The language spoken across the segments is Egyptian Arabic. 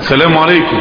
السلام عليكم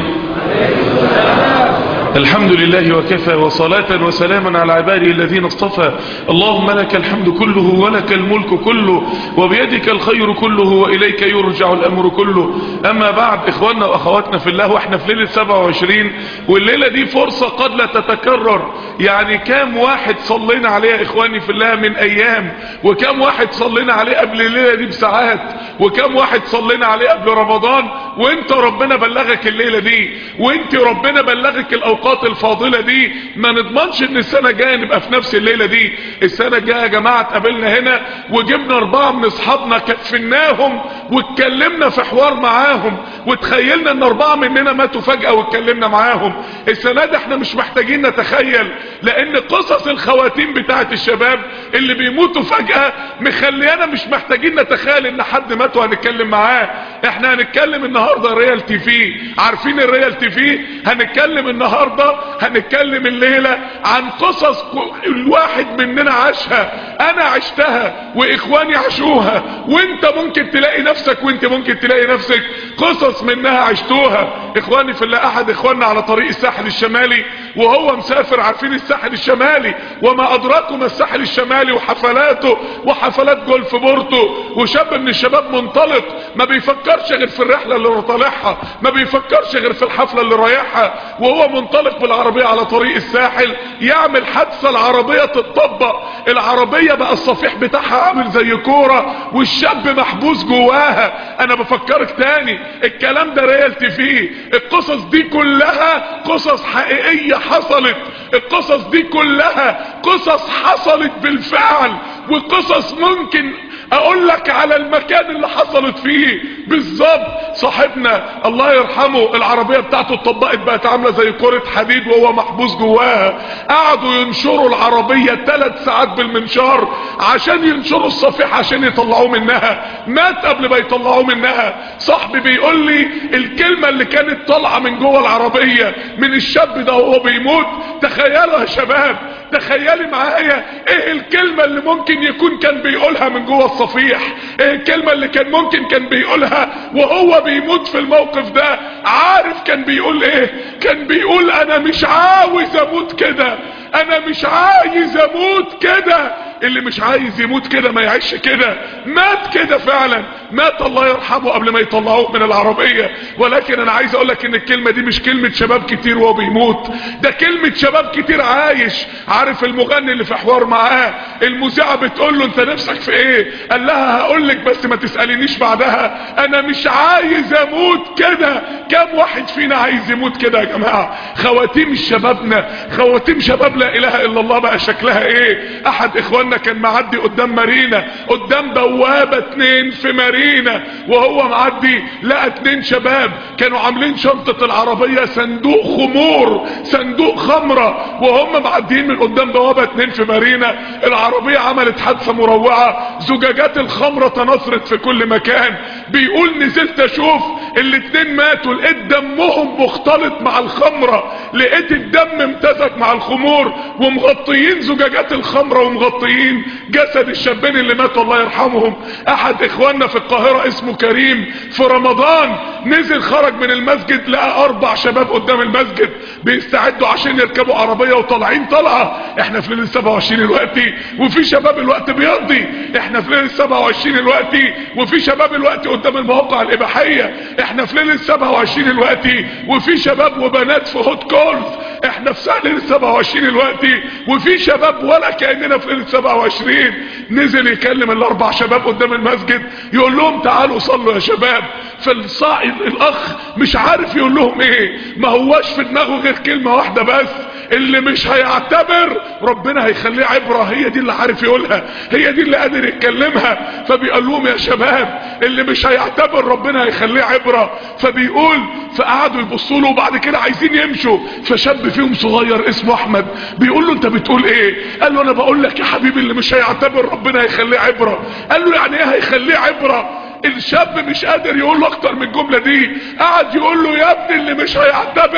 الحمد لله وكفى وصلاة وسلاما على عباده الذين اصطفى اللهم لك الحمد كله ولك الملك كله وبيدك الخير كله وإليك يرجع الأمر كله أما بعد إخواننا وأخواتنا في الله وإحنا في ليلة 27 والليلة دي فرصة قد لا تتكرر يعني كام واحد صلينا عليها إخواني في الله من أيام وكام واحد صلينا عليه قبل الليلة دي بساعات وكام واحد صلينا عليه قبل رمضان وانت ربنا بلغك الليلة دي وانت ربنا بلغك الأوقات الفاضلة دي ما نضمنش ان السنة الجاية نبقى في نفس الليلة دي السنة الجاية يا جماعة اتقابلنا هنا وجبنا اربعة من اصحابنا كفناهم واتكلمنا في حوار معاهم وتخيلنا ان اربعة مننا ماتوا فجأة واتكلمنا معاهم السنة دي احنا مش محتاجين نتخيل لان قصص الخواتيم بتاعت الشباب اللي بيموتوا فجأة مخليانا مش محتاجين نتخيل ان حد مات وهنتكلم معاه احنا هنتكلم النهاردة ريال تي في عارفين الريال تي في هنتكلم النهاردة هنتكلم الليلة عن قصص الواحد مننا عاشها انا عشتها واخواني عاشوها وانت ممكن تلاقي نفسك وانت ممكن تلاقي نفسك قصص منها عشتوها اخواني في الله احد اخواننا على طريق الساحل الشمالي وهو مسافر عارفين الساحل الشمالي وما ادراكم الساحل الشمالي وحفلاته وحفلات جولف بورتو وشاب من الشباب منطلق ما بيفكرش غير في الرحلة اللي طالعها ما بيفكرش غير في الحفلة اللي رايحها وهو منطلق بالعربية على طريق الساحل يعمل حادثة العربية تتطبق العربية بقى الصفيح بتاعها عامل زي كورة والشاب محبوس جواها انا بفكرك تاني الكلام ده ريالتي فيه القصص دي كلها قصص حقيقية حصلت القصص دي كلها قصص حصلت بالفعل وقصص ممكن اقول لك على المكان اللي حصلت فيه بالظبط صاحبنا الله يرحمه العربية بتاعته اتطبقت بقت عاملة زي كرة حديد وهو محبوس جواها قعدوا ينشروا العربية ثلاث ساعات بالمنشار عشان ينشروا الصفيح عشان يطلعوه منها مات قبل ما يطلعوه منها صاحبي بيقول لي الكلمة اللي كانت طالعة من جوه العربية من الشاب ده وهو بيموت تخيلوا يا شباب تخيلي معايا ايه الكلمة اللي ممكن يكون كان بيقولها من جوه الصفيح ايه الكلمة اللي كان ممكن كان بيقولها وهو بيموت في الموقف ده عارف كان بيقول ايه كان بيقول انا مش عاوز اموت كده انا مش عايز اموت كده اللي مش عايز يموت كده ما يعيش كده مات كده فعلا مات الله يرحمه قبل ما يطلعوه من العربية ولكن انا عايز اقولك ان الكلمة دي مش كلمة شباب كتير وهو بيموت ده كلمة شباب كتير عايش عارف المغني اللي في حوار معاه المذيعة بتقول له انت نفسك في ايه قال لها هقولك بس ما تسألينيش بعدها انا مش عايز اموت كده كم واحد فينا عايز يموت كده يا جماعة خواتيم شبابنا خواتيم شباب لا اله الا الله بقى شكلها ايه احد اخواننا كان معدي قدام مارينا قدام بوابة اتنين في مارينا وهو معدي لقى اتنين شباب كانوا عاملين شنطة العربية صندوق خمور صندوق خمرة وهم معديين من قدام بوابة اتنين في مارينا العربية عملت حادثة مروعة زجاجات الخمرة تناثرت في كل مكان بيقول نزلت اشوف الاتنين ماتوا لقيت دمهم مختلط مع الخمرة لقيت الدم امتزج مع الخمور ومغطيين زجاجات الخمرة ومغطيين جسد الشابين اللي ماتوا الله يرحمهم احد اخواننا في القاهرة اسمه كريم في رمضان نزل خرج من المسجد لقى اربع شباب قدام المسجد بيستعدوا عشان يركبوا عربية وطالعين طلعة احنا في ليلة 27 الوقتي وفي شباب الوقت بيقضي احنا في ليلة 27 الوقتي وفي شباب الوقت قدام المواقع الاباحية احنا في ليلة 27 الوقتي وفي شباب وبنات في هوت كولز احنا في ليلة 27 الوقتي وفي شباب ولا كأننا في ليلة 27 نزل يكلم الاربع شباب قدام المسجد يقول لهم تعالوا صلوا يا شباب فالصاعد الاخ مش عارف يقول لهم ايه ما هواش في دماغه غير كلمة واحدة بس اللي مش هيعتبر ربنا هيخليه عبرة هي دي اللي عارف يقولها هي دي اللي قادر يتكلمها فبيقول لهم يا شباب اللي مش هيعتبر ربنا هيخليه عبرة فبيقول فقعدوا يبصوا له وبعد كده عايزين يمشوا فشاب فيهم صغير اسمه احمد بيقول له انت بتقول ايه قال له انا بقول لك يا حبيبي اللي مش هيعتبر ربنا هيخليه عبرة قال له يعني ايه هيخليه عبرة الشاب مش قادر يقول له اكتر من الجملة دي قعد يقول له يا ابني اللي مش هيعتبر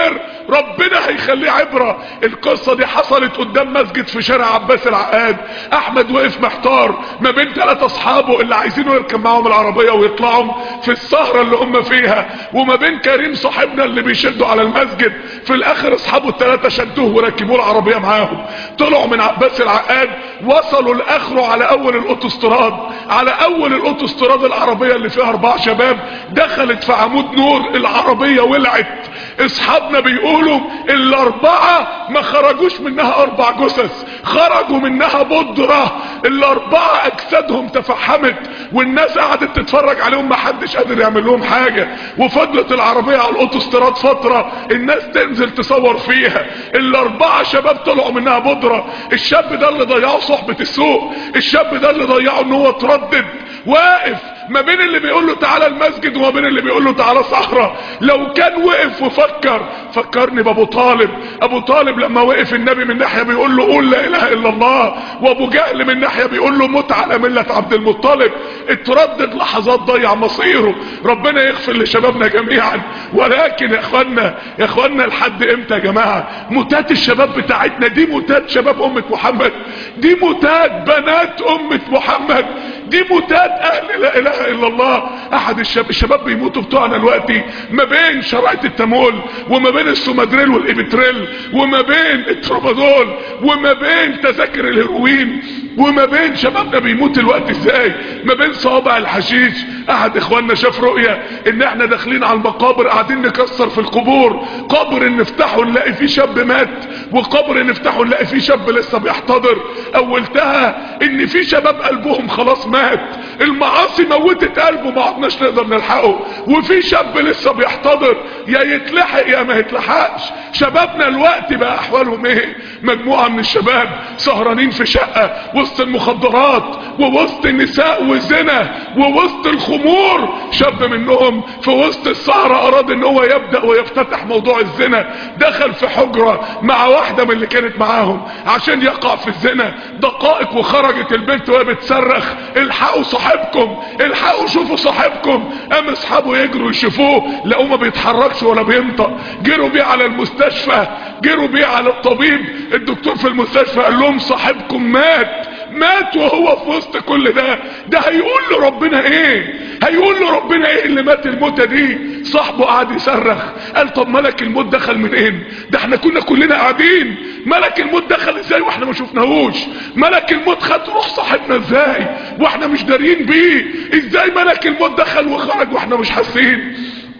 ربنا هيخليه عبرة القصة دي حصلت قدام مسجد في شارع عباس العقاد احمد وقف محتار ما بين ثلاثة اصحابه اللي عايزينه يركب معاهم العربية ويطلعوا في السهرة اللي هم فيها وما بين كريم صاحبنا اللي بيشدوا على المسجد في الاخر اصحابه الثلاثة شدوه وركبوه العربية معاهم طلعوا من عباس العقاد وصلوا لاخره على اول الاوتوستراد على اول الاوتوستراد العربية اللي فيها اربع شباب دخلت في عمود نور العربية ولعت اصحابنا بيقولوا الاربعة ما خرجوش منها اربع جثث خرجوا منها بودرة الاربعة اجسادهم تفحمت والناس قعدت تتفرج عليهم ما حدش قادر يعمل لهم حاجة وفضلت العربية على الاوتوستراد فترة الناس تنزل تصور فيها الاربعة شباب طلعوا منها بودرة الشاب ده اللي ضيعه صحبة السوق الشاب ده اللي ضيعه ان هو تردد واقف ما بين اللي بيقول له تعالى المسجد وما بين اللي بيقول له تعالى صحراء لو كان وقف وفكر فكرني بابو طالب ابو طالب لما وقف النبي من ناحية بيقول له قول لا اله الا الله وابو جهل من ناحية بيقول له مت على ملة عبد المطلب اتردد لحظات ضيع مصيره ربنا يغفر لشبابنا جميعا ولكن يا اخوانا يا اخوانا لحد امتى يا جماعة متات الشباب بتاعتنا دي متات شباب امة محمد دي متات بنات امة محمد دي متات اهل لا اله الا الله احد الشباب الشباب بيموتوا بتوعنا دلوقتي ما بين شرايط التامول وما بين السومادريل والابتريل وما بين الترامادول وما بين تذاكر الهيروين وما بين شبابنا بيموت الوقت ازاي ما بين صوابع الحشيش احد اخواننا شاف رؤية ان احنا داخلين على المقابر قاعدين نكسر في القبور قبر نفتحه نلاقي فيه شاب مات وقبر نفتحه نلاقي فيه شاب لسه بيحتضر اولتها ان في شباب قلبهم خلاص مات المعاصي موتت قلبه ما عدناش نقدر نلحقه وفي شاب لسه بيحتضر يا يتلحق يا ما يتلحقش شبابنا الوقت بقى احوالهم ايه مجموعة من الشباب سهرانين في شقة وسط المخدرات ووسط النساء والزنا ووسط الخمور شاب منهم في وسط السهرة اراد ان هو يبدأ ويفتتح موضوع الزنا دخل في حجرة مع واحدة من اللي كانت معاهم عشان يقع في الزنا دقائق وخرجت البنت وهي بتصرخ الحقوا صاحبكم الحقوا شوفوا صاحبكم قام اصحابه يجروا يشوفوه لقوه ما بيتحركش ولا بينطق جروا بيه على المستشفى جروا بيه على الطبيب الدكتور في المستشفى قال لهم صاحبكم مات مات وهو في وسط كل ده ده هيقول لربنا ايه هيقول لربنا ايه اللي مات الموتة دي صاحبه قعد يصرخ قال طب ملك الموت دخل منين ده احنا كنا كلنا قاعدين ملك الموت دخل ازاي واحنا ما شفناهوش ملك الموت خد روح صاحبنا ازاي واحنا مش دارين بيه ازاي ملك الموت دخل وخرج واحنا مش حاسين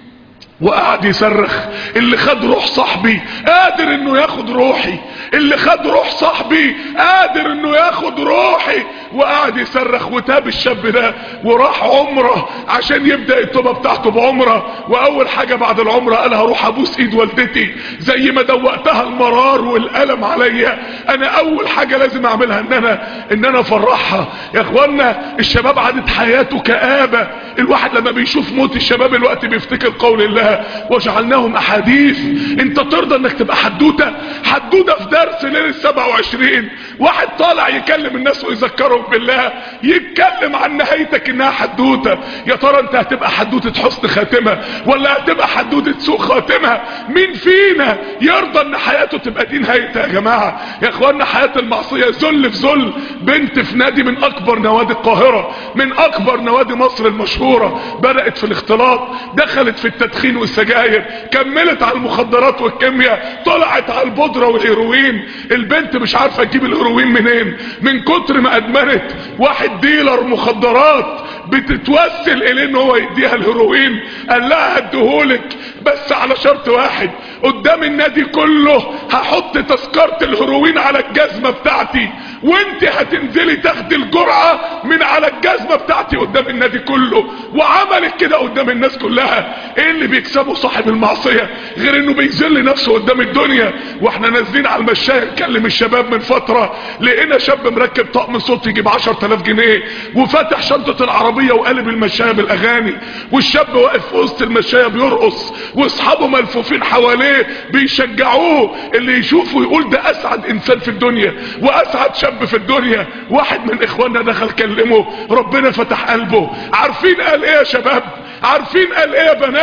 وقعد يصرخ اللي خد روح صاحبي قادر انه ياخد روحي اللي خد روح صاحبي قادر انه ياخد روحي وقعد يصرخ وتاب الشاب ده وراح عمره عشان يبدأ التوبة بتاعته بعمره واول حاجة بعد العمره قال هروح ابوس ايد والدتي زي ما دوقتها المرار والألم عليا انا اول حاجة لازم اعملها ان انا ان انا افرحها يا اخوانا الشباب عادت حياته كآبة الواحد لما بيشوف موت الشباب الوقت بيفتكر قول الله وجعلناهم احاديث انت ترضى انك تبقى حدوتة حدوتة في درس ليلة 27 واحد طالع يكلم الناس ويذكرهم بالله يتكلم عن نهايتك انها حدوتة يا ترى انت هتبقى حدوتة حسن خاتمة ولا هتبقى حدوتة سوء خاتمة مين فينا يرضى ان حياته تبقى دي نهايتها يا جماعة يا اخوانا حياة المعصية ذل في ذل بنت في نادي من اكبر نوادي القاهرة من اكبر نوادي مصر المشهورة بدأت في الاختلاط دخلت في التدخين والسجاير كملت على المخدرات والكيمياء طلعت على البودرة والهيروين البنت مش عارفة تجيب الهيروين منين من كتر ما ادمنت واحد ديلر مخدرات بتتوسل اليه ان هو يديها الهيروين قال لها هديهولك بس على شرط واحد قدام النادي كله هحط تذكرة الهيروين على الجزمة بتاعتي وانت هتنزلي تاخدي الجرعة من على الجزمة بتاعتي قدام النادي كله وعملت كده قدام الناس كلها ايه اللي بيكسبه صاحب المعصية غير انه بيذل نفسه قدام الدنيا واحنا نازلين على المشاية نكلم الشباب من فترة لقينا شاب مركب طقم صوت يجيب 10000 جنيه وفتح شنطة العربية وقلب المشاية بالاغاني والشاب واقف في وسط المشاية بيرقص واصحابه ملفوفين حواليه بيشجعوه اللي يشوفه يقول ده اسعد انسان في الدنيا واسعد شاب في الدنيا واحد من اخواننا دخل كلمه ربنا فتح قلبه عارفين قال ايه يا شباب عارفين قال ايه يا بنات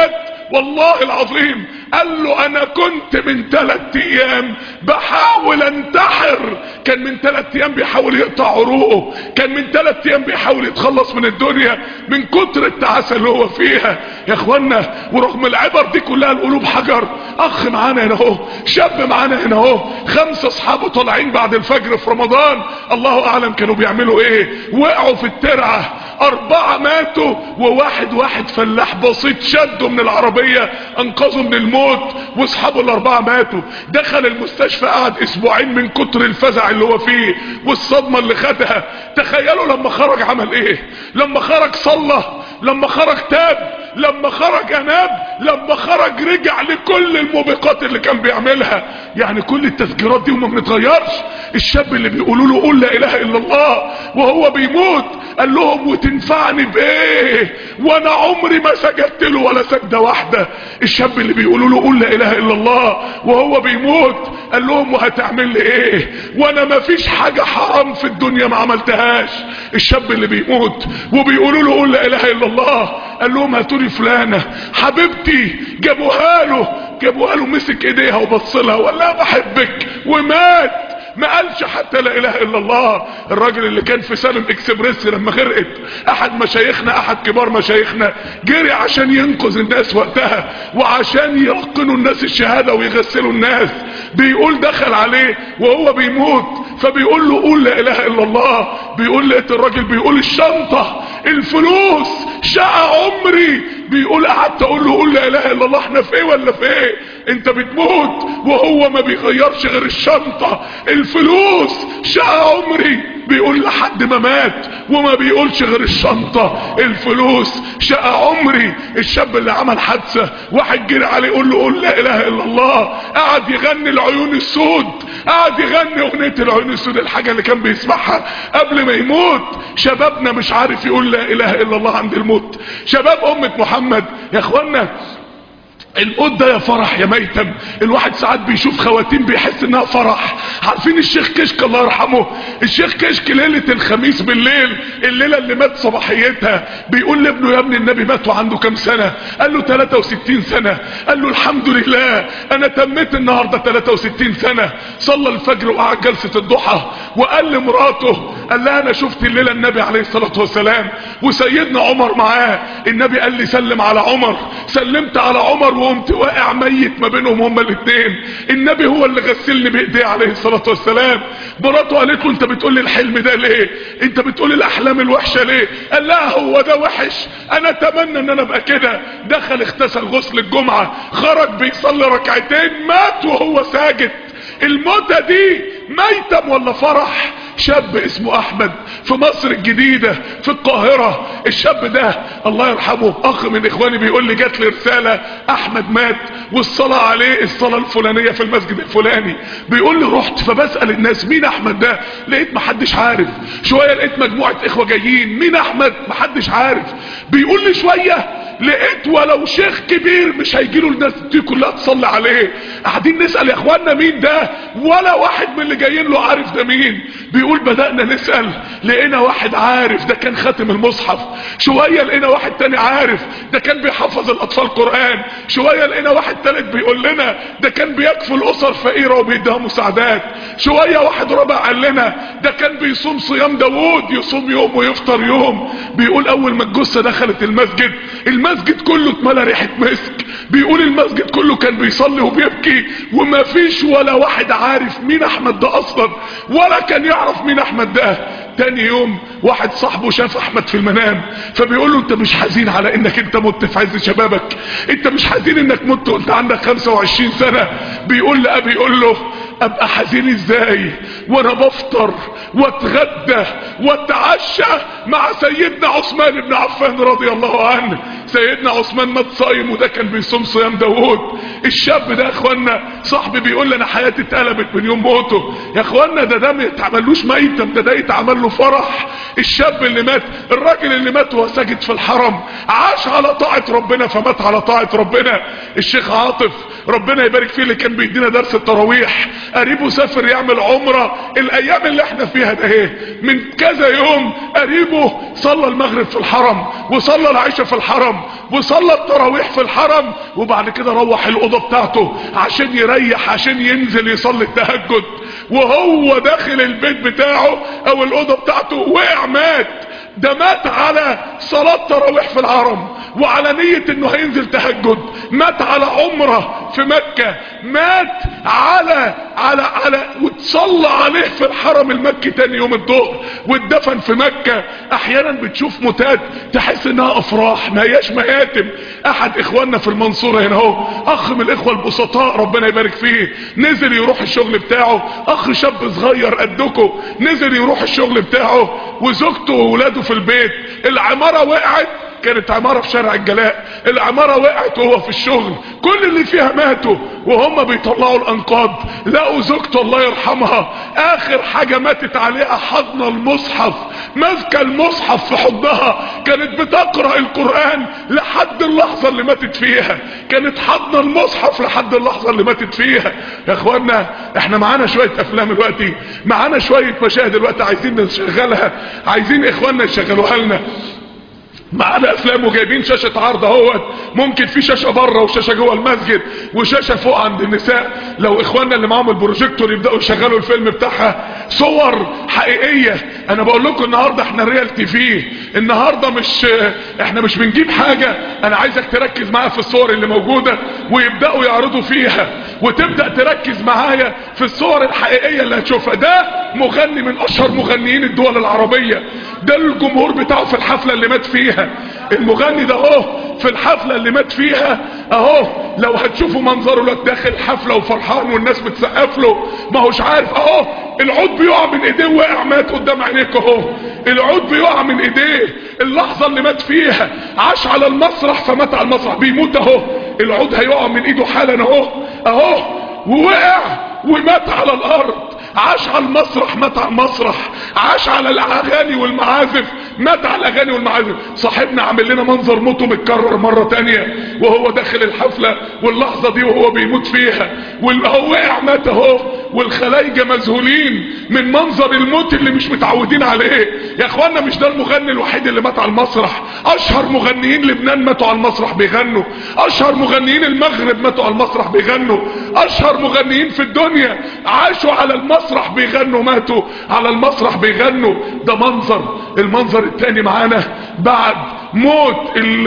والله العظيم قال له انا كنت من ثلاث ايام بحاول انتحر كان من ثلاث ايام بيحاول يقطع عروقه كان من ثلاث ايام بيحاول يتخلص من الدنيا من كتر التعاسة اللي هو فيها يا اخوانا ورغم العبر دي كلها القلوب حجر اخ معانا هنا اهو شاب معانا هنا اهو خمسة اصحابه طالعين بعد الفجر في رمضان الله اعلم كانوا بيعملوا ايه وقعوا في الترعة اربعة ماتوا وواحد واحد فلاح بسيط شده من العربية انقذه من الموت واصحابه الاربعة ماتوا دخل المستشفى قعد اسبوعين من كتر الفزع اللي هو فيه والصدمة اللي خدها تخيلوا لما خرج عمل ايه لما خرج صلى لما خرج تاب لما خرج اناب لما خرج رجع لكل الموبقات اللي كان بيعملها يعني كل التذكيرات دي وما بنتغيرش الشاب اللي بيقولوا له قول لا اله الا الله وهو بيموت قال لهم وتنفعني بايه وانا عمري ما سجدت له ولا سجده واحده الشاب اللي بيقولوا له قول لا اله الا الله وهو بيموت قال لهم وهتعمل لي ايه وانا ما فيش حاجه حرام في الدنيا ما عملتهاش الشاب اللي بيموت وبيقولوا له قول لا اله الا الله قال لهم هاتوا لي فلانه حبيبتي جابوها له جابوها له مسك ايديها وبص لها وقال لها بحبك ومات ما قالش حتى لا اله الا الله الراجل اللي كان في سالم اكسبريس لما غرقت احد مشايخنا احد كبار مشايخنا جري عشان ينقذ الناس وقتها وعشان يلقنوا الناس الشهادة ويغسلوا الناس بيقول دخل عليه وهو بيموت فبيقول له قول لا اله الا الله بيقول لقيت الراجل بيقول الشنطة الفلوس شقى عمري بيقول قعدت اقول له قول لا اله الا الله احنا في ايه ولا في ايه انت بتموت وهو ما بيغيرش غير الشنطة الفلوس شقى عمري بيقول لحد ما مات وما بيقولش غير الشنطة الفلوس شقى عمري الشاب اللي عمل حادثة واحد جري عليه يقول له قول لا اله الا الله قعد يغني العيون السود قعد يغني اغنية العيون السود الحاجة اللي كان بيسمعها قبل ما يموت شبابنا مش عارف يقول لا اله الا الله عند الموت شباب امة محمد يا اخوانا الموت ده يا فرح يا ميتم الواحد ساعات بيشوف خواتيم بيحس انها فرح عارفين الشيخ كشك الله يرحمه الشيخ كشك ليلة الخميس بالليل الليلة اللي مات صباحيتها بيقول لابنه يا ابن النبي مات وعنده كام سنة قال له 63 سنة قال له الحمد لله انا تميت النهاردة 63 سنة صلى الفجر وقعد جلسة الضحى وقال لمراته قال لها انا شفت الليلة النبي عليه الصلاة والسلام وسيدنا عمر معاه النبي قال لي سلم على عمر سلمت على عمر وقمت واقع ميت ما بينهم هما الاثنين النبي هو اللي غسلني بايديه عليه الصلاة والسلام مراته قالت له انت بتقول لي الحلم ده ليه انت بتقول لي الاحلام الوحشة ليه قال لها هو ده وحش انا اتمنى ان انا ابقى كده دخل اغتسل غسل الجمعة خرج بيصلي ركعتين مات وهو ساجد الموتة دي ميتم ولا فرح شاب اسمه احمد في مصر الجديدة في القاهرة الشاب ده الله يرحمه اخ من اخواني بيقول لي جات لي رسالة احمد مات والصلاة عليه الصلاة الفلانية في المسجد الفلاني بيقول لي رحت فبسأل الناس مين احمد ده لقيت محدش عارف شوية لقيت مجموعة اخوة جايين مين احمد محدش عارف بيقول لي شوية لقيت ولو شيخ كبير مش هيجيله الناس دي كلها تصلي عليه قاعدين نسأل يا اخوانا مين ده ولا واحد من اللي جايين له عارف ده مين بيقول بدأنا نسأل لقينا واحد عارف ده كان خاتم المصحف شوية لقينا واحد تاني عارف ده كان بيحفظ الاطفال قرآن شوية لقينا واحد تالت بيقول لنا ده كان بيكفل اسر فقيرة وبيديها مساعدات شوية واحد رابع قال لنا ده كان بيصوم صيام داوود يصوم يوم ويفطر يوم بيقول اول ما الجثة دخلت المسجد المسجد كله اتملى ريحة مسك بيقول المسجد كله كان بيصلي وبيبكي وما فيش ولا واحد عارف مين احمد ده اصلا ولا كان يعرف مين احمد ده تاني يوم واحد صاحبه شاف احمد في المنام فبيقول له انت مش حزين على انك انت مت في عز شبابك انت مش حزين انك مت وانت عندك 25 سنة بيقول لأبي يقول له ابقى حزين ازاي وانا بفطر واتغدى واتعشى مع سيدنا عثمان بن عفان رضي الله عنه سيدنا عثمان مات صايم وده كان بيصوم صيام داوود الشاب ده يا اخوانا صاحبي بيقول لي انا حياتي اتقلبت من يوم موته يا اخوانا ده ده ما يتعملوش ميتم ده ده يتعمل له فرح الشاب اللي مات الراجل اللي مات وهو ساجد في الحرم عاش على طاعة ربنا فمات على طاعة ربنا الشيخ عاطف ربنا يبارك فيه اللي كان بيدينا درس التراويح قريبه سافر يعمل عمرة الايام اللي احنا فيها ده ايه من كذا يوم قريبه صلى المغرب في الحرم وصلى العشاء في الحرم وصلى التراويح في الحرم وبعد كده روح الاوضه بتاعته عشان يريح عشان ينزل يصلي التهجد وهو داخل البيت بتاعه او الاوضه بتاعته وقع مات ده مات على صلاة تراويح في الحرم وعلى نية انه هينزل تهجد مات على عمره في مكة مات على على على وتصلى عليه في الحرم المكي تاني يوم الظهر واتدفن في مكة احيانا بتشوف موتات تحس انها افراح ما هياش مآتم احد اخواننا في المنصورة هنا اهو اخ من الاخوة البسطاء ربنا يبارك فيه نزل يروح الشغل بتاعه اخ شاب صغير قدكم نزل يروح الشغل بتاعه وزوجته وولاده في البيت العمارة وقعت كانت عمارة في شارع الجلاء العمارة وقعت وهو في الشغل كل اللي فيها ماتوا وهم بيطلعوا الانقاض لقوا زوجته الله يرحمها اخر حاجة ماتت عليها حضن المصحف ماسكة المصحف في حضنها كانت بتقرأ القرآن لحد اللحظة اللي ماتت فيها كانت حضن المصحف لحد اللحظة اللي ماتت فيها يا اخوانا احنا معانا شوية افلام دلوقتي معانا شوية مشاهد دلوقتي عايزين نشغلها عايزين اخواننا يشغلوها لنا معانا افلام وجايبين شاشة عرض اهوت ممكن في شاشة بره وشاشة جوه المسجد وشاشة فوق عند النساء لو اخواننا اللي معاهم البروجيكتور يبدأوا يشغلوا الفيلم بتاعها صور حقيقية انا بقول لكم النهاردة احنا ريال تي في النهاردة مش احنا مش بنجيب حاجة انا عايزك تركز معايا في الصور اللي موجودة ويبدأوا يعرضوا فيها وتبدأ تركز معايا في الصور الحقيقية اللي هتشوفها ده مغني من اشهر مغنيين الدول العربية ده الجمهور بتاعه في الحفلة اللي مات فيها المغني ده اهو في الحفلة اللي مات فيها اهو لو هتشوفوا منظره لك داخل حفلة وفرحان والناس بتسقف له ما هوش عارف اهو العود بيقع من ايديه وقع مات قدام عينيك اهو العود بيقع من ايديه اللحظة اللي مات فيها عاش على المسرح فمات على المسرح بيموت اهو العود هيقع من ايده حالا اهو اهو ووقع ومات على الارض عاش على المسرح مات على المسرح عاش على الاغاني والمعازف مات على الاغاني والمعازف صاحبنا عامل لنا منظر موته متكرر مرة تانية وهو داخل الحفلة واللحظة دي وهو بيموت فيها وهو وقع مات اهو والخلايجة مذهولين من منظر الموت اللي مش متعودين عليه يا اخوانا مش ده المغني الوحيد اللي مات على المسرح اشهر مغنيين لبنان ماتوا على المسرح بيغنوا اشهر مغنيين المغرب ماتوا على المسرح بيغنوا اشهر مغنيين في الدنيا عاشوا على المسرح بيغنوا ماتوا على المسرح بيغنوا ده منظر المنظر التاني معانا بعد موت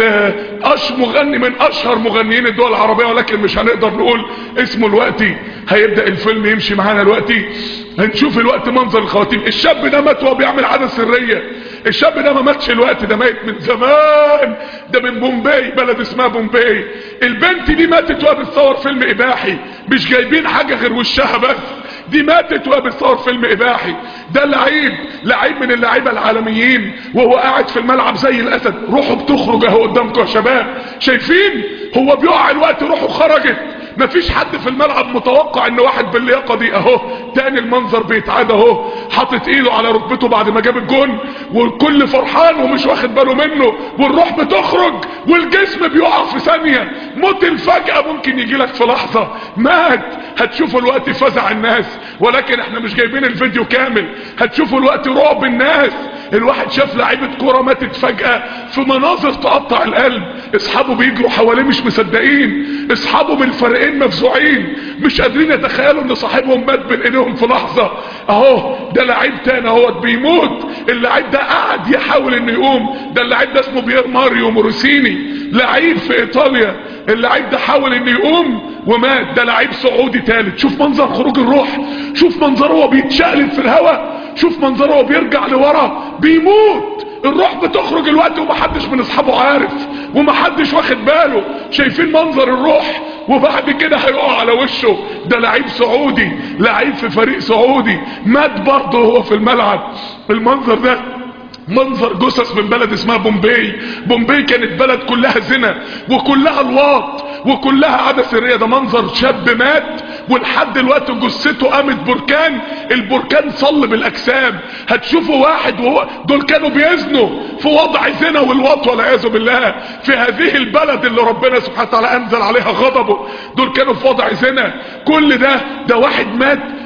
اش مغني من اشهر مغنيين الدول العربية ولكن مش هنقدر نقول اسمه دلوقتي هيبدأ الفيلم يمشي معانا دلوقتي هنشوف الوقت منظر الخواتيم الشاب ده مات وهو بيعمل عادة سرية الشاب ده ما ماتش الوقت ده ميت من زمان ده من بومباي بلد اسمها بومباي البنت دي ماتت وهي بتصور فيلم اباحي مش جايبين حاجة غير وشها بس دي ماتت وهي بتصور فيلم اباحي ده لعيب لعيب من اللعيبه العالميين وهو قاعد في الملعب زي الاسد روحه بتخرج اهو قدامكم يا شباب شايفين هو بيقع الوقت روحه خرجت مفيش حد في الملعب متوقع ان واحد باللياقه دي اهو تاني المنظر بيتعاد اهو حاطط ايده على ركبته بعد ما جاب الجون والكل فرحان ومش واخد باله منه والروح بتخرج والجسم بيقع في ثانيه موت الفجأة ممكن يجي لك في لحظة مات هتشوفوا الوقت فزع الناس ولكن احنا مش جايبين الفيديو كامل هتشوفوا الوقت رعب الناس الواحد شاف لعيبة كورة ماتت فجأة في مناظر تقطع القلب اصحابه بيجروا حواليه مش مصدقين اصحابه من الفريقين مفزوعين مش قادرين يتخيلوا ان صاحبهم مات بين ايديهم في لحظة اهو ده لعيب تاني اهو بيموت اللعيب ده قعد يحاول انه يقوم ده اللعيب ده اسمه بيير ماريو موروسيني لعيب في ايطاليا اللعيب ده حاول انه يقوم ومات ده لعيب سعودي تالت شوف منظر خروج الروح شوف منظره وهو بيتشقلب في الهواء شوف منظره وهو بيرجع لورا بيموت الروح بتخرج الوقت ومحدش من اصحابه عارف ومحدش واخد باله شايفين منظر الروح وبعد كده هيقع على وشه ده لعيب سعودي لعيب في فريق سعودي مات برضه هو في الملعب المنظر ده منظر جثث من بلد اسمها بومباي بومباي كانت بلد كلها زنا وكلها الواط وكلها عادة سرية ده منظر شاب مات ولحد دلوقتي جثته قامت بركان البركان صل بالاجسام هتشوفوا واحد وهو دول كانوا بيزنوا في وضع زنا والواط والعياذ بالله في هذه البلد اللي ربنا سبحانه وتعالى انزل عليها غضبه دول كانوا في وضع زنا كل ده ده واحد مات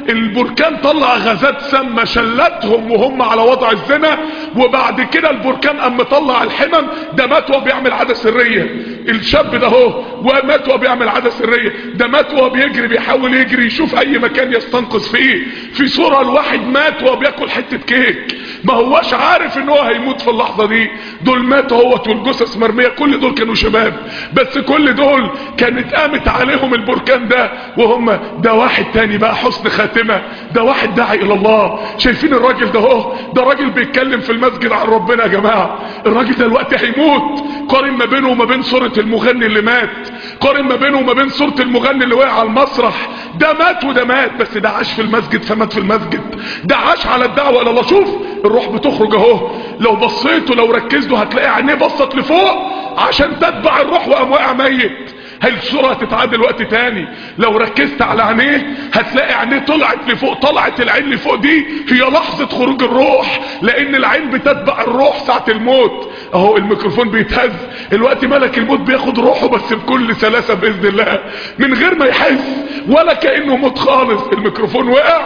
البركان طلع غازات سامة شلتهم وهم على وضع الزنا وبعد كده البركان قام مطلع الحمم ده مات وهو بيعمل عادة سرية الشاب ده هو ومات وهو بيعمل عادة سرية ده مات وهو بيجري بيحاول يجري يشوف اي مكان يستنقذ فيه في صورة الواحد مات وهو بياكل حتة كيك ما هواش عارف ان هو هيموت في اللحظة دي دول ماتوا هوت والجثث مرمية كل دول كانوا شباب بس كل دول كانت قامت عليهم البركان ده وهم ده واحد تاني بقى حسن خاتمة ده واحد داعي الى الله شايفين الراجل ده اهو ده راجل بيتكلم في المسجد عن ربنا يا جماعة الراجل ده الوقت هيموت قارن ما بينه وما بين صورة المغني اللي مات قارن ما بينه وما بين صورة المغني اللي وقع على المسرح ده مات وده مات بس ده عاش في المسجد فمات في المسجد ده عاش على الدعوة الى الله شوف الروح بتخرج اهو لو بصيتوا لو ركزتوا هتلاقي عينيه بصت لفوق عشان تتبع الروح وقام واقع ميت هل الصورة هتتعادل وقت تاني لو ركزت على عينيه هتلاقي عينيه طلعت لفوق طلعت العين لفوق دي هي لحظة خروج الروح لان العين بتتبع الروح ساعة الموت اهو الميكروفون بيتهز الوقت ملك الموت بياخد روحه بس بكل سلاسة باذن الله من غير ما يحس ولا كأنه موت خالص الميكروفون وقع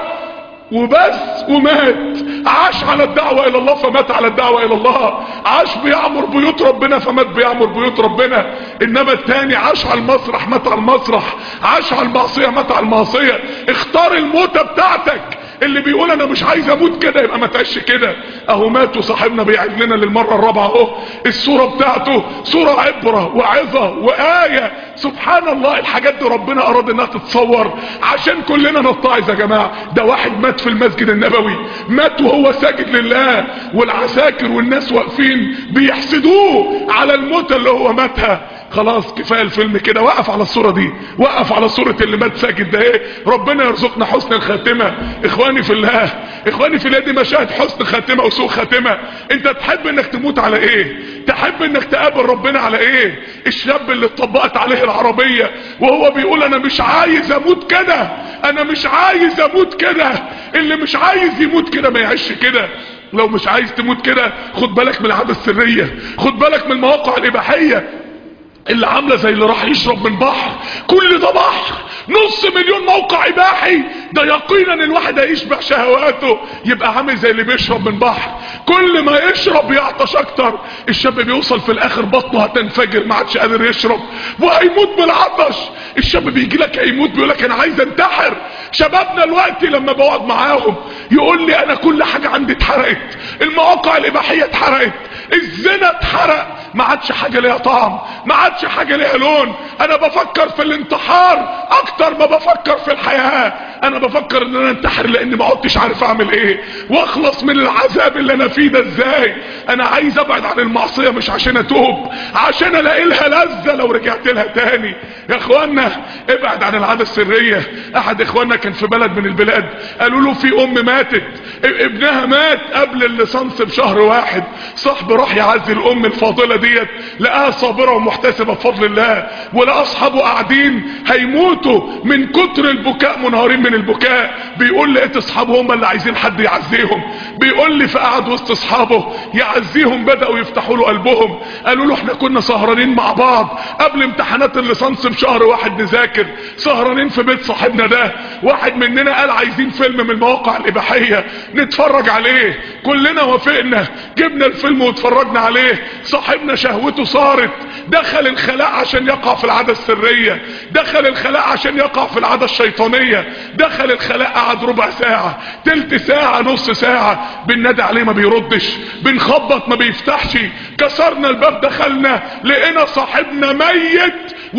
وبس ومات عاش على الدعوة الى الله فمات على الدعوة الى الله عاش بيعمر بيوت ربنا فمات بيعمر بيوت ربنا انما التاني عاش على المسرح مات على المسرح عاش على المعصية مات على المعصية اختار الموتة بتاعتك اللي بيقول انا مش عايز اموت كده يبقى ما تعيش كده اهو مات وصاحبنا بيعيد لنا للمرة الرابعة اهو الصورة بتاعته صورة عبرة وعظة وآية سبحان الله الحاجات دي ربنا اراد انها تتصور عشان كلنا نتعظ يا جماعة ده واحد مات في المسجد النبوي مات وهو ساجد لله والعساكر والناس واقفين بيحسدوه على الموت اللي هو ماتها خلاص كفايه الفيلم كده وقف على الصوره دي وقف على صوره اللي مات ساجد ده ايه ربنا يرزقنا حسن الخاتمه اخواني في الله اخواني في الله دي مشاهد حسن خاتمه وسوء خاتمه انت تحب انك تموت على ايه تحب انك تقابل ربنا على ايه الشاب اللي اتطبقت عليه العربيه وهو بيقول انا مش عايز اموت كده انا مش عايز اموت كده اللي مش عايز يموت كده ما يعيش كده لو مش عايز تموت كده خد بالك من العادة السرية خد بالك من المواقع الاباحية اللي عاملة زي اللي راح يشرب من بحر كل ده بحر نص مليون موقع اباحي ده يقينا الواحد هيشبع شهواته يبقى عامل زي اللي بيشرب من بحر كل ما يشرب يعطش اكتر الشاب بيوصل في الاخر بطنه هتنفجر ما عادش قادر يشرب وهيموت بالعطش الشاب بيجي لك هيموت بيقول لك انا عايز انتحر شبابنا الوقت لما بقعد معاهم يقول لي انا كل حاجة عندي اتحرقت المواقع الاباحية اتحرقت الزنا اتحرق ما عادش حاجة ليها طعم ما عادش حاجة ليها لون انا بفكر في الانتحار اكتر ما بفكر في الحياة انا بفكر ان انا انتحر لان ما عدتش عارف اعمل ايه واخلص من العذاب اللي انا فيه ده ازاي انا عايز ابعد عن المعصية مش عشان اتوب عشان الاقي لها لذة لو رجعت لها تاني يا اخوانا ابعد عن العادة السرية احد اخوانا كان في بلد من البلاد قالوا له في ام ماتت ابنها مات قبل الليسانس بشهر واحد صاحبي راح يعزي الام الفاضلة ديت لقاها صابرة ومحتسبة بفضل الله ولقى اصحابه قاعدين هيموتوا من كتر البكاء منهارين من البكاء بيقول لقيت اصحابه هم اللي عايزين حد يعزيهم بيقول لي فقعد وسط اصحابه يعزيهم بدأوا يفتحوا له قلبهم قالوا له احنا كنا سهرانين مع بعض قبل امتحانات الليسانس بشهر واحد نذاكر سهرانين في بيت صاحبنا ده واحد مننا قال عايزين فيلم من المواقع الاباحية نتفرج عليه كلنا وافقنا جبنا الفيلم واتفرجنا عليه صاحبنا شهوته صارت دخل الخلاء عشان يقع في العادة السرية دخل الخلاء عشان يقع في العادة الشيطانية دخل الخلاء قعد ربع ساعة تلت ساعة نص ساعة بننادي عليه ما بيردش بنخبط ما بيفتحش كسرنا الباب دخلنا لقينا صاحبنا ميت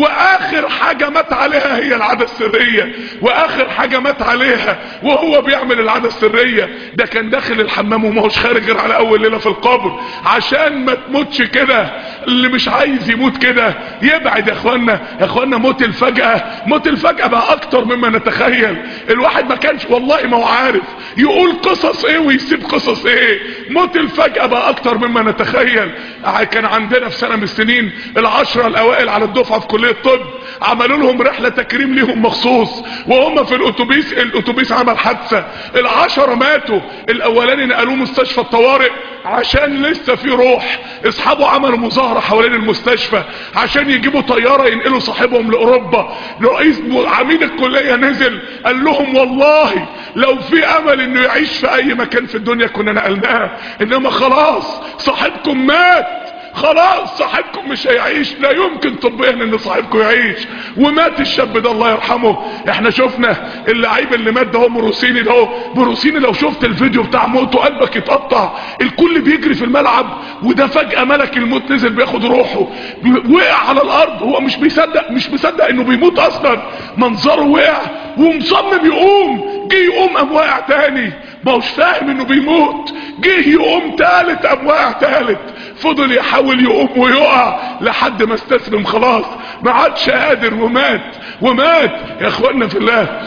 واخر حاجة مات عليها هي العادة السرية واخر حاجة مات عليها وهو بيعمل العادة السرية ده كان داخل الحمام وما هوش خارج غير على اول ليلة في القبر عشان ما تموتش كده اللي مش عايز يموت كده يبعد يا اخوانا يا اخوانا موت الفجأة موت الفجأة بقى اكتر مما نتخيل الواحد ما كانش والله ما هو عارف يقول قصص ايه ويسيب قصص ايه موت الفجأة بقى اكتر مما نتخيل كان عندنا في سنة من السنين العشرة الاوائل على الدفعة في كلية كلية طب عملوا لهم رحلة تكريم ليهم مخصوص وهم في الاتوبيس الاتوبيس عمل حادثة العشرة ماتوا الاولاني نقلوه مستشفى الطوارئ عشان لسه في روح اصحابه عملوا مظاهرة حوالين المستشفى عشان يجيبوا طيارة ينقلوا صاحبهم لاوروبا رئيس عميد الكلية نزل قال لهم والله لو في امل انه يعيش في اي مكان في الدنيا كنا نقلناه انما خلاص صاحبكم مات خلاص صاحبكم مش هيعيش لا يمكن طبيا ان صاحبكم يعيش ومات الشاب ده الله يرحمه احنا شفنا اللعيب اللي مات ده هو بروسيني ده هو بروسيني لو شفت الفيديو بتاع موته قلبك يتقطع الكل بيجري في الملعب وده فجأة ملك الموت نزل بياخد روحه وقع على الارض هو مش بيصدق مش مصدق انه بيموت اصلا منظره وقع ومصمم يقوم جه يقوم قام واقع تاني ما هوش فاهم انه بيموت جه يقوم تالت قام واقع تالت فضل يحاول يقوم ويقع لحد ما استسلم خلاص ما عادش قادر ومات ومات يا اخوانا في الله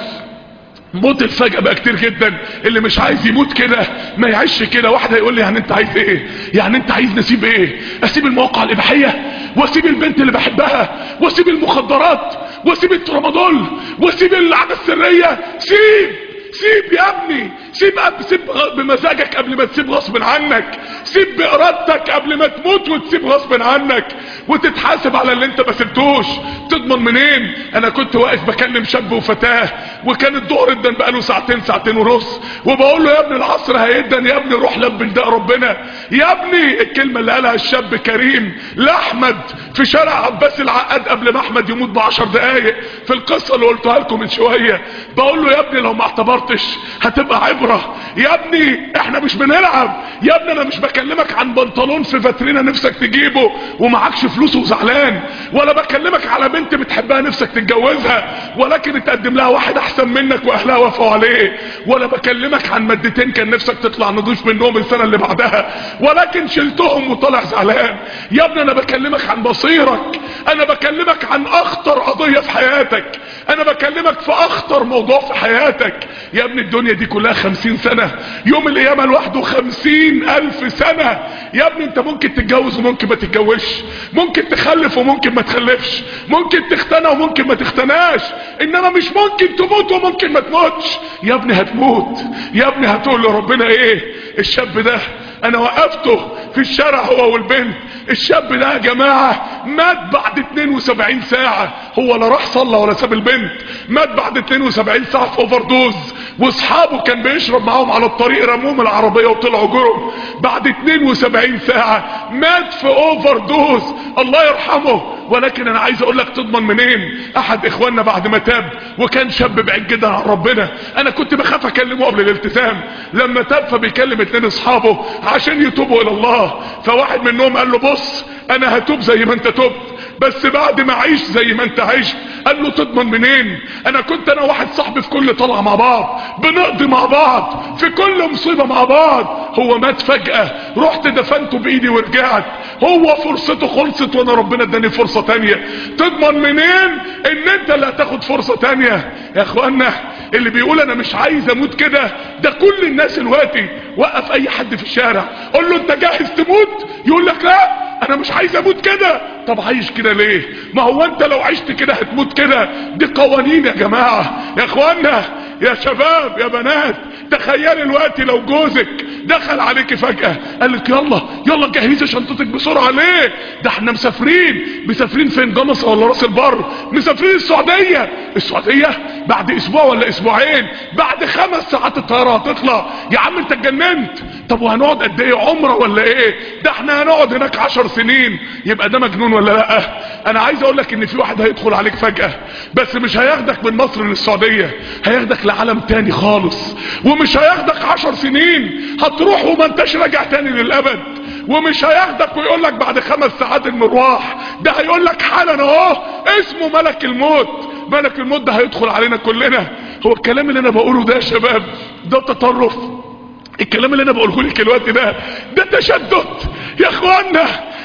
موت الفجأة بقى كتير جدا اللي مش عايز يموت كده ما يعيش كده واحد هيقول لي يعني انت عايز ايه يعني انت عايز نسيب ايه اسيب المواقع الاباحية واسيب البنت اللي بحبها واسيب المخدرات واسيب الترامادول واسيب العادة السرية سيب سيب يا ابني سيب أب سيب بمزاجك قبل ما تسيب غصب عنك سيب بإرادتك قبل ما تموت وتسيب غصب عنك وتتحاسب على اللي انت ما سبتوش تضمن منين انا كنت واقف بكلم شاب وفتاة وكان الظهر ادن بقاله ساعتين ساعتين ونص وبقول له يا ابني العصر هيدن يا ابني روح لبن ده ربنا يا ابني الكلمة اللي قالها الشاب كريم لاحمد في شارع عباس العقاد قبل ما احمد يموت بعشر دقايق في القصة اللي قلتها لكم من شوية بقول له يا ابني لو ما اعتبرتش هتبقى عبرة يا ابني احنا مش بنلعب يا ابني انا مش بكلمك عن بنطلون في فاترينا نفسك تجيبه ومعكش فلوس وزعلان ولا بكلمك على بنت بتحبها نفسك تتجوزها ولكن تقدم لها واحد احسن منك واهلها وافقوا عليه ولا بكلمك عن مادتين كان نفسك تطلع نضيف منهم السنة اللي بعدها ولكن شلتهم وطلع زعلان يا ابني انا بكلمك عن مصيرك انا بكلمك عن اخطر قضية في حياتك انا بكلمك في اخطر موضوع في حياتك يا ابني الدنيا دي كلها خمسين سنة يوم القيامة لوحده خمسين الف سنة يا ابني انت ممكن تتجوز وممكن ما تتجوزش ممكن تخلف وممكن ما تخلفش ممكن تختنى وممكن ما تختناش انما مش ممكن تموت وممكن ما تموتش يا ابني هتموت يا ابني هتقول لربنا ايه الشاب ده انا وقفته في الشارع هو والبنت الشاب ده يا جماعة مات بعد 72 ساعة هو لا راح صلى ولا ساب البنت مات بعد 72 ساعة في اوفر دوز واصحابه كان بيشرب معاهم على الطريق رموهم العربية وطلعوا جرم بعد 72 ساعة مات في اوفر دوز الله يرحمه ولكن انا عايز اقول لك تضمن منين احد اخواننا بعد ما تاب وكان شاب بعيد جدا عن ربنا انا كنت بخاف اكلمه قبل الالتزام لما تاب فبيكلم اتنين اصحابه عشان يتوبوا الى الله فواحد منهم قال له بص انا هتوب زي ما انت تبت بس بعد ما اعيش زي ما انت عشت قال له تضمن منين انا كنت انا واحد صاحبي في كل طلعه مع بعض بنقضي مع بعض في كل مصيبه مع بعض هو مات فجاه رحت دفنته بايدي ورجعت هو فرصته خلصت وانا ربنا اداني فرصه تانية تضمن منين ان انت اللي هتاخد فرصه تانية يا اخوانا اللي بيقول انا مش عايز اموت كده ده كل الناس دلوقتي وقف اي حد في الشارع قول له انت جاهز تموت يقول لك لا انا مش عايز اموت كده طب عايش كده ليه ما هو انت لو عشت كده هتموت كده دي قوانين يا جماعة يا اخوانا يا شباب يا بنات تخيل الوقت لو جوزك دخل عليك فجأة قال لك يلا يلا جهزي شنطتك بسرعة ليه ده احنا مسافرين مسافرين فين جمصة ولا راس البر مسافرين السعودية السعودية بعد اسبوع ولا اسبوعين بعد خمس ساعات الطيارة هتطلع يا عم انت اتجننت طب وهنقعد قد ايه عمره ولا ايه ده احنا هنقعد هناك عشر سنين يبقى ده مجنون ولا لا انا عايز اقول لك ان في واحد هيدخل عليك فجأة بس مش هياخدك من مصر للسعودية هياخدك لعالم تاني خالص ومش هياخدك عشر سنين هتروح وما انتش راجع تاني للابد ومش هياخدك ويقول لك بعد خمس ساعات المروح ده هيقول لك حالا اهو اسمه ملك الموت ملك الموت ده هيدخل علينا كلنا هو الكلام اللي انا بقوله ده يا شباب ده تطرف الكلام اللي انا بقوله لك الوقت ده ده تشدد يا اخوانا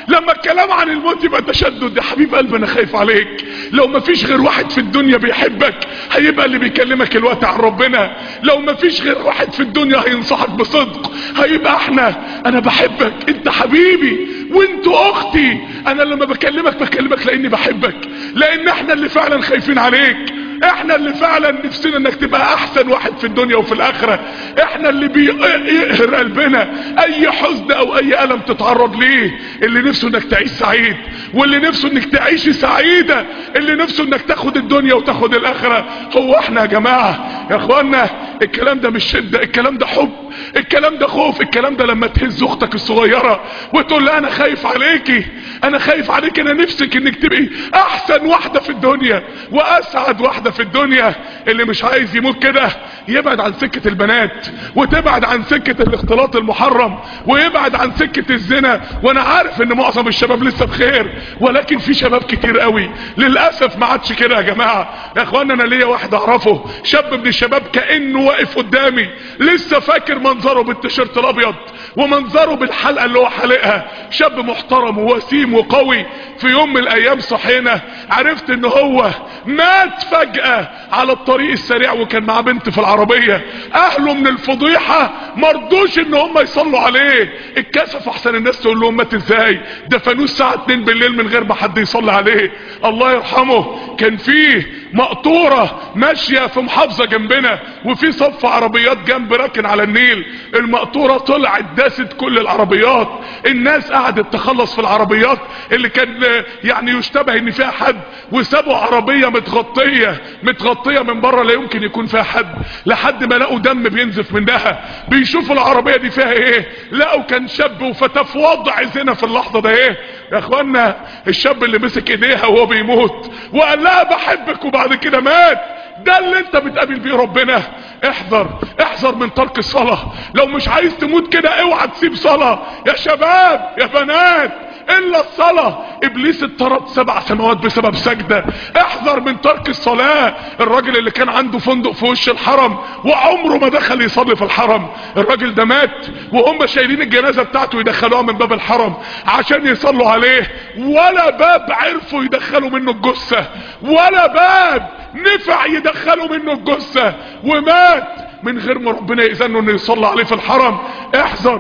لما الكلام عن الموت يبقى تشدد يا حبيب قلبي انا خايف عليك لو ما فيش غير واحد في الدنيا بيحبك هيبقى اللي بيكلمك الوقت عن ربنا لو ما فيش غير واحد في الدنيا هينصحك بصدق هيبقى احنا انا بحبك انت حبيبي وانت اختي انا لما بكلمك بكلمك لاني بحبك لان احنا اللي فعلا خايفين عليك احنا اللي فعلا نفسنا انك تبقى احسن واحد في الدنيا وفي الاخرة احنا اللي بيقهر قلبنا اي حزن او اي الم تتعرض ليه اللي نفسه انك تعيش سعيد واللي نفسه انك تعيشي سعيدة اللي نفسه انك تاخد الدنيا وتاخد الاخرة هو احنا يا جماعة يا اخوانا الكلام ده مش شدة الكلام ده حب الكلام ده خوف الكلام ده لما تهز اختك الصغيرة وتقول لها انا خايف عليكي انا خايف عليك انا نفسك انك تبقي احسن واحدة في الدنيا واسعد واحدة في الدنيا اللي مش عايز يموت كده يبعد عن سكة البنات وتبعد عن سكة الاختلاط المحرم ويبعد عن سكة الزنا وانا عارف ان معظم الشباب لسه بخير ولكن في شباب كتير قوي للأسف ما عادش كده يا جماعة يا اخوانا انا ليا واحد اعرفه شاب من الشباب كأنه واقف قدامي لسه فاكر منظره بالتيشيرت الابيض ومنظره بالحلقة اللي هو حالقها شاب محترم ووسيم وقوي في يوم من الايام صحينا عرفت ان هو مات فجأة على الطريق السريع وكان معاه بنت في العربية اهله من الفضيحة مرضوش ان هم يصلوا عليه اتكسف احسن الناس تقول لهم مات ازاي دفنوه الساعة 2 بالليل من غير ما حد يصلي عليه الله يرحمه كان فيه مقطورة ماشية في محافظة جنبنا وفي صف عربيات جنب راكن على النيل المقطورة طلعت داست كل العربيات الناس قعدت تخلص في العربيات اللي كان يعني يشتبه ان فيها حد وسابوا عربية متغطية متغطية من بره لا يمكن يكون فيها حد لحد ما لقوا دم بينزف منها بيشوفوا العربية دي فيها ايه لقوا كان شاب وفتى في وضع زنا في اللحظة ده ايه يا اخوانا الشاب اللي مسك ايديها وهو بيموت وقال لها بحبك وبعد كده مات ده اللي انت بتقابل بيه ربنا احذر احذر من ترك الصلاة لو مش عايز تموت كده اوعى تسيب صلاة يا شباب يا بنات الا الصلاة ابليس اتطرد سبع سماوات بسبب سجدة احذر من ترك الصلاة الراجل اللي كان عنده فندق في وش الحرم وعمره ما دخل يصلي في الحرم الراجل ده مات وهم شايلين الجنازة بتاعته يدخلوها من باب الحرم عشان يصلوا عليه ولا باب عرفوا يدخلوا منه الجثة ولا باب نفع يدخلوا منه الجثة ومات من غير ما ربنا يأذنه انه يصلي عليه في الحرم احذر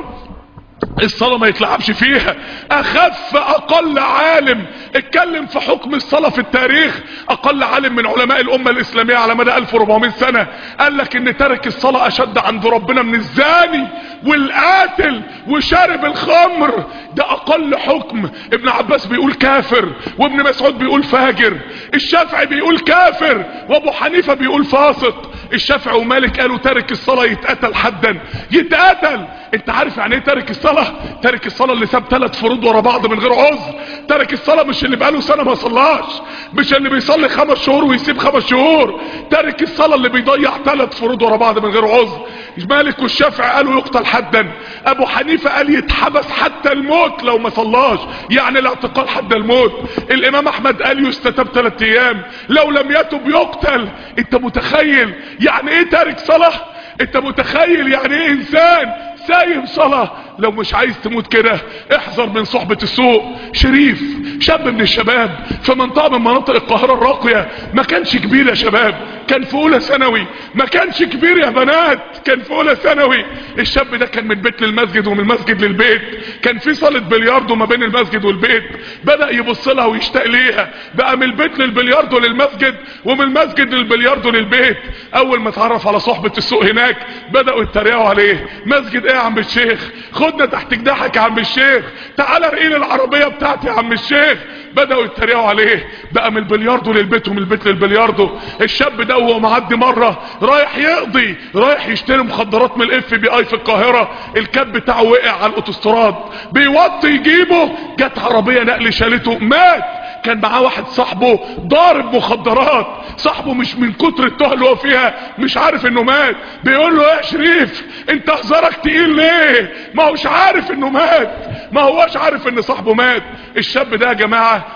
الصلاة ما يتلعبش فيها اخف اقل عالم اتكلم في حكم الصلاة في التاريخ اقل عالم من علماء الامة الاسلامية على مدى 1400 سنة قال لك ان ترك الصلاة اشد عند ربنا من الزاني والقاتل وشارب الخمر ده اقل حكم ابن عباس بيقول كافر وابن مسعود بيقول فاجر الشافعي بيقول كافر وابو حنيفة بيقول فاسق الشافعي ومالك قالوا تارك الصلاة يتقتل حدا يتقتل انت عارف يعني ايه تارك الصلاة تارك الصلاة اللي ساب ثلاث فروض ورا بعض من غير عذر تارك الصلاة مش اللي بقاله سنة ما صلاش مش اللي بيصلي خمس شهور ويسيب خمس شهور تارك الصلاة اللي بيضيع ثلاث فروض ورا بعض من غير عذر مالك والشافعي قالوا يقتل حدا ابو حنيفة قال يتحبس حتى الموت لو ما صلاش يعني الاعتقال حتى الموت الامام احمد قال يستتب ثلاث ايام لو لم يتب يقتل انت متخيل يعني ايه تارك صلاة انت متخيل يعني ايه انسان سايب صلاة لو مش عايز تموت كده احذر من صحبة السوء شريف شاب من الشباب في منطقة من مناطق القاهرة الراقية ما كانش كبير يا شباب كان في اولى ثانوي ما كانش كبير يا بنات كان في اولى ثانوي الشاب ده كان من بيت للمسجد ومن المسجد للبيت كان في صالة بلياردو ما بين المسجد والبيت بدأ يبص لها ويشتاق ليها بقى من البيت للبلياردو للمسجد ومن المسجد للبلياردو للبيت اول ما اتعرف على صحبة السوق هناك بدأوا يتريقوا عليه مسجد ايه يا عم الشيخ خدنا تحت جناحك يا عم الشيخ تعال ارقيل العربية بتاعتي يا عم الشيخ بدأوا يتريقوا عليه بقى من البلياردو للبيت ومن البيت للبلياردو الشاب ده وهو معدي مرة رايح يقضي رايح يشتري مخدرات من الاف بي اي في القاهرة الكاب بتاعه وقع على الاوتوستراد بيوطي يجيبه جت عربية نقل شالته مات كان معاه واحد صاحبه ضارب مخدرات صاحبه مش من كتر التهل اللي هو فيها مش عارف انه مات بيقول له يا شريف انت هزارك تقيل ليه ما هوش عارف انه مات ما هوش عارف ان صاحبه مات الشاب ده يا جماعة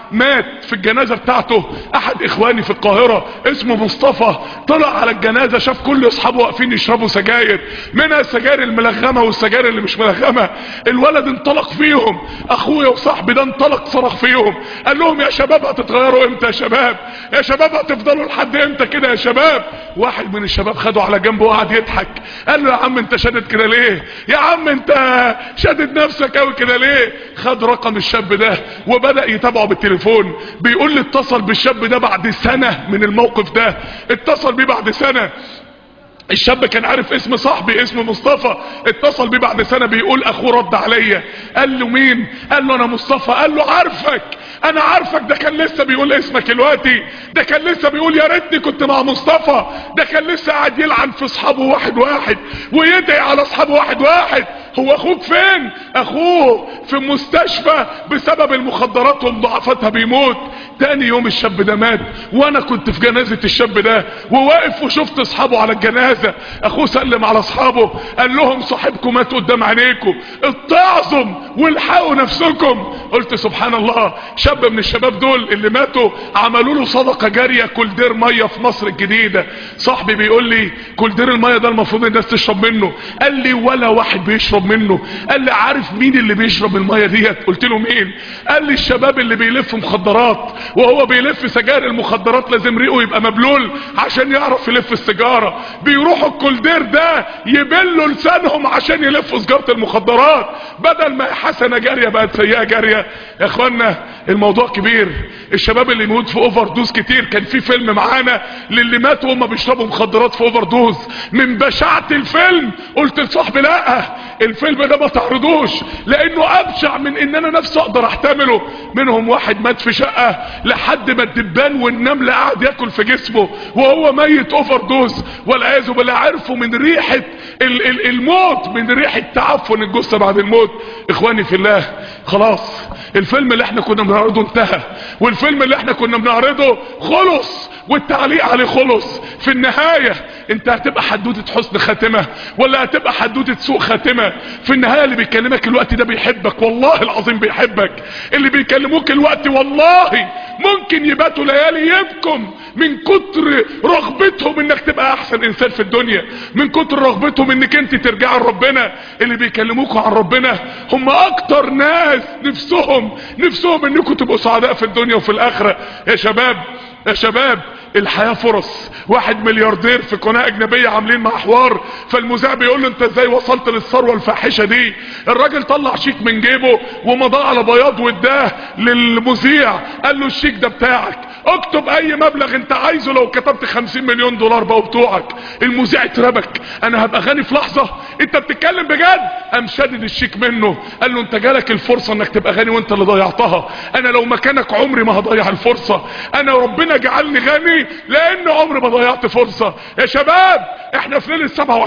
مات في الجنازة بتاعته احد اخواني في القاهرة اسمه مصطفى طلع على الجنازة شاف كل اصحابه واقفين يشربوا سجاير منها السجاير الملغمة والسجاير اللي مش ملغمة الولد انطلق فيهم اخويا وصاحبي ده انطلق صرخ فيهم قال لهم يا شباب هتتغيروا امتى يا شباب يا شباب هتفضلوا لحد امتى كده يا شباب واحد من الشباب خده على جنبه وقعد يضحك قال له يا عم انت شادد كده ليه يا عم انت شادد نفسك قوي كده ليه خد رقم الشاب ده وبدأ يتابعه بالتليفون بيقول لي اتصل بالشاب ده بعد سنة من الموقف ده اتصل بيه بعد سنة الشاب كان عارف اسم صاحبي اسمه مصطفى اتصل بيه بعد سنة بيقول اخوه رد عليا قال له مين قال له انا مصطفى قال له عارفك انا عارفك ده كان لسه بيقول اسمك دلوقتي ده كان لسه بيقول يا ريتني كنت مع مصطفى ده كان لسه قاعد يلعن في اصحابه واحد واحد ويدعي على اصحابه واحد واحد هو اخوك فين اخوه في مستشفى بسبب المخدرات ومضاعفتها بيموت تاني يوم الشاب ده مات وانا كنت في جنازة الشاب ده وواقف وشفت اصحابه على الجنازة اخوه سلم على اصحابه قال لهم صاحبكم مات قدام عينيكم اتعظم والحقوا نفسكم قلت سبحان الله شاب من الشباب دول اللي ماتوا عملوا له صدقة جارية كل دير مية في مصر الجديدة صاحبي بيقول لي كل دير المية ده المفروض الناس تشرب منه قال لي ولا واحد بيشرب منه قال لي عارف مين اللي بيشرب المية ديت قلت له مين قال لي الشباب اللي بيلف مخدرات وهو بيلف سجاير المخدرات لازم ريقه يبقى مبلول عشان يعرف يلف السيجارة بيروحوا الكولدير ده يبلوا لسانهم عشان يلفوا سجارة المخدرات بدل ما حسنة جارية بقت سيئة جارية يا اخوانا الموضوع كبير الشباب اللي يموت في اوفر دوز كتير كان في فيلم معانا للي ماتوا وهم بيشربوا مخدرات في اوفر دوز من بشاعة الفيلم قلت لصاحبي لا الفيلم ده ما تعرضوش لانه ابشع من ان انا نفسي اقدر احتمله منهم واحد مات في شقة لحد ما الدبان والنمل قاعد ياكل في جسمه وهو ميت اوفر دوز والعياذ بالله عرفوا من ريحة ال ال الموت من ريحة تعفن الجثة بعد الموت اخواني في الله خلاص الفيلم اللي احنا كنا بنعرضه انتهى والفيلم اللي احنا كنا بنعرضه خلص والتعليق عليه خلص في النهاية انت هتبقى حدودة حسن خاتمة ولا هتبقى حدودة سوء خاتمة في النهاية اللي بيكلمك الوقت ده بيحبك والله العظيم بيحبك اللي بيكلموك الوقت والله ممكن يباتوا ليالي يبكم من كتر رغبتهم انك تبقى احسن انسان في الدنيا من كتر رغبتهم انك انت ترجع لربنا اللي بيكلموكوا عن ربنا هم اكتر ناس نفسهم نفسهم انكم تبقوا سعداء في الدنيا وفي الاخرة يا شباب يا شباب الحياة فرص واحد ملياردير في قناة اجنبية عاملين مع حوار فالمذيع بيقول له انت ازاي وصلت للثروة الفاحشة دي الراجل طلع شيك من جيبه ومضى على بياض واداه للمذيع قال له الشيك ده بتاعك اكتب اي مبلغ انت عايزه لو كتبت خمسين مليون دولار بقوا بتوعك المذيع اتربك انا هبقى غني في لحظة انت بتتكلم بجد قام شدد الشيك منه قال له انت جالك الفرصة انك تبقى غني وانت اللي ضيعتها انا لو مكانك عمري ما هضيع الفرصة انا ربنا جعلني غني لان عمري ما ضيعت فرصة يا شباب احنا في ليلة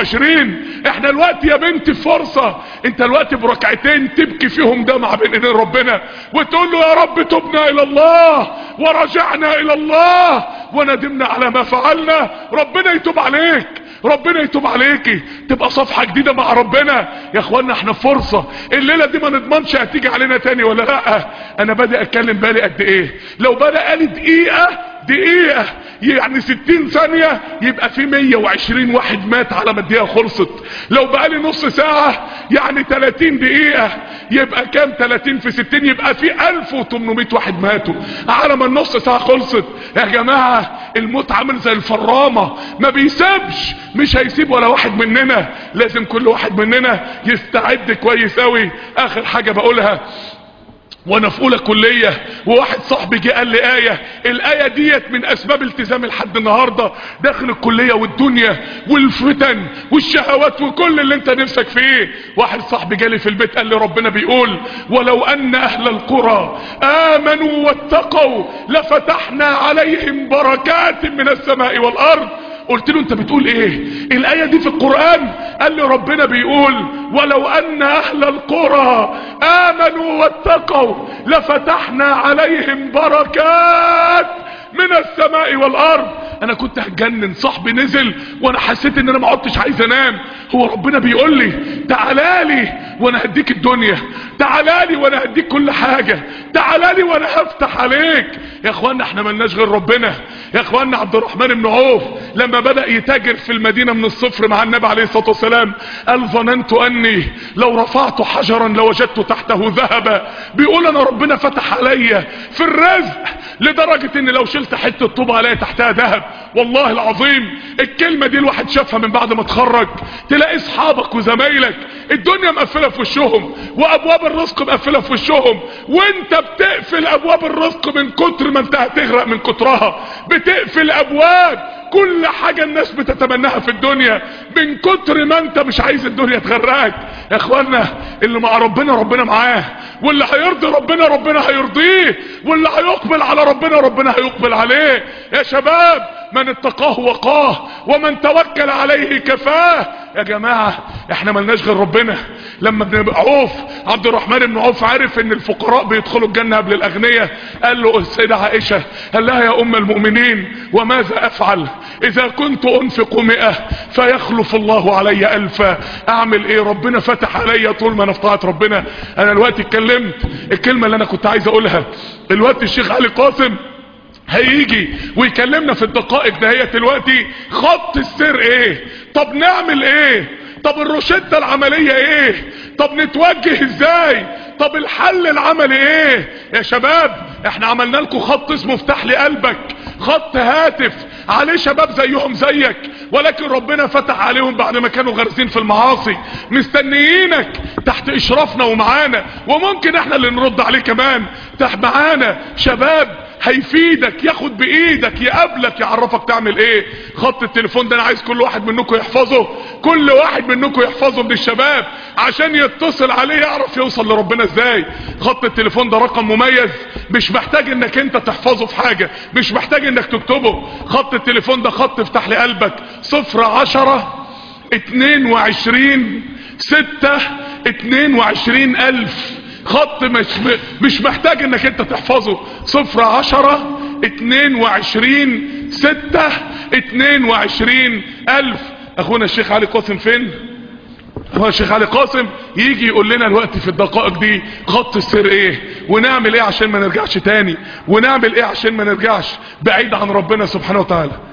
27 احنا الوقت يا بنتي فرصة انت الوقت بركعتين تبكي فيهم دمعة بين ايدين ربنا وتقول له يا رب تبنا الى الله ورجعنا الى الله وندمنا على ما فعلنا ربنا يتوب عليك ربنا يتوب عليكي تبقى صفحة جديدة مع ربنا يا اخوانا احنا فرصة الليلة دي ما نضمنش هتيجي علينا تاني ولا لا انا بادئ اتكلم بالي قد ايه لو بدأ قالي دقيقة دقيقة يعني ستين ثانية يبقى في مية وعشرين واحد مات على ما الدقيقة خلصت لو بقالي نص ساعة يعني تلاتين دقيقة يبقى كام تلاتين في ستين يبقى في الف وتمنمية واحد ماتوا على ما النص ساعة خلصت يا جماعة الموت عامل زي الفرامة ما بيسيبش مش هيسيب ولا واحد مننا لازم كل واحد مننا يستعد كويس اوي اخر حاجة بقولها وانا في اولى كلية وواحد صاحبي جه قال لي آية الآية ديت من اسباب التزام لحد النهاردة داخل الكلية والدنيا والفتن والشهوات وكل اللي انت نفسك فيه واحد صاحبي جالي في البيت قال لي ربنا بيقول ولو ان اهل القرى امنوا واتقوا لفتحنا عليهم بركات من السماء والارض قلت له انت بتقول ايه الاية دي في القرآن قال لي ربنا بيقول ولو ان اهل القرى امنوا واتقوا لفتحنا عليهم بركات من السماء والارض انا كنت هتجنن صاحبي نزل وانا حسيت ان انا ما عدتش عايز انام هو ربنا بيقول لي تعالى لي وانا هديك الدنيا تعالى لي وانا هديك كل حاجة تعالى لي وانا هفتح عليك يا اخوانا احنا ملناش غير ربنا يا اخوانا عبد الرحمن بن عوف لما بدأ يتاجر في المدينة من الصفر مع النبي عليه الصلاة والسلام قال ظننت اني لو رفعت حجرا لوجدت تحته ذهبا بيقول انا ربنا فتح عليا في الرزق لدرجة ان لو شلت حتة طوبة الاقي تحتها ذهب والله العظيم الكلمة دي الواحد شافها من بعد ما اتخرج تلاقي اصحابك وزمايلك الدنيا مقفلة في وشهم وابواب الرزق مقفلة في وشهم وانت بتقفل ابواب الرزق من كتر ما انت هتغرق من كترها بتقفل ابواب كل حاجة الناس بتتمناها في الدنيا من كتر ما انت مش عايز الدنيا تغرقك يا اخوانا اللي مع ربنا ربنا معاه واللي هيرضي ربنا ربنا هيرضيه واللي هيقبل على ربنا ربنا هيقبل عليه يا شباب من اتقاه وقاه ومن توكل عليه كفاه يا جماعة احنا ملناش غير ربنا لما ابن عوف عبد الرحمن بن عوف عارف ان الفقراء بيدخلوا الجنة قبل الاغنياء قال له السيدة عائشة قال لها يا ام المؤمنين وماذا افعل اذا كنت انفق مئة فيخلف الله علي الفا اعمل ايه ربنا فتح عليا طول ما نفطعت ربنا انا الوقت اتكلمت الكلمة اللي انا كنت عايز اقولها الوقت الشيخ علي قاسم هيجي ويكلمنا في الدقائق دهيت دلوقتي خط السير ايه طب نعمل ايه طب الروشتة العملية ايه طب نتوجه ازاي طب الحل العملي ايه يا شباب احنا عملنا لكم خط اسمه افتح لي قلبك خط هاتف عليه شباب زيهم زيك ولكن ربنا فتح عليهم بعد ما كانوا غارزين في المعاصي مستنيينك تحت اشرافنا ومعانا وممكن احنا اللي نرد عليه كمان تحت معانا شباب هيفيدك ياخد بايدك يقابلك يعرفك تعمل ايه خط التليفون ده انا عايز كل واحد منكم يحفظه كل واحد منكم يحفظه من الشباب عشان يتصل عليه يعرف يوصل لربنا ازاي خط التليفون ده رقم مميز مش محتاج انك انت تحفظه في حاجة مش محتاج انك تكتبه خط التليفون ده خط افتح لي قلبك صفر عشرة اتنين وعشرين ستة اتنين وعشرين الف خط مش, مش محتاج انك انت تحفظه صفر عشرة اتنين وعشرين ستة اتنين وعشرين الف اخونا الشيخ علي قاسم فين هو الشيخ علي قاسم يجي يقول لنا الوقت في الدقائق دي خط السر ايه ونعمل ايه عشان ما نرجعش تاني ونعمل ايه عشان ما نرجعش بعيد عن ربنا سبحانه وتعالى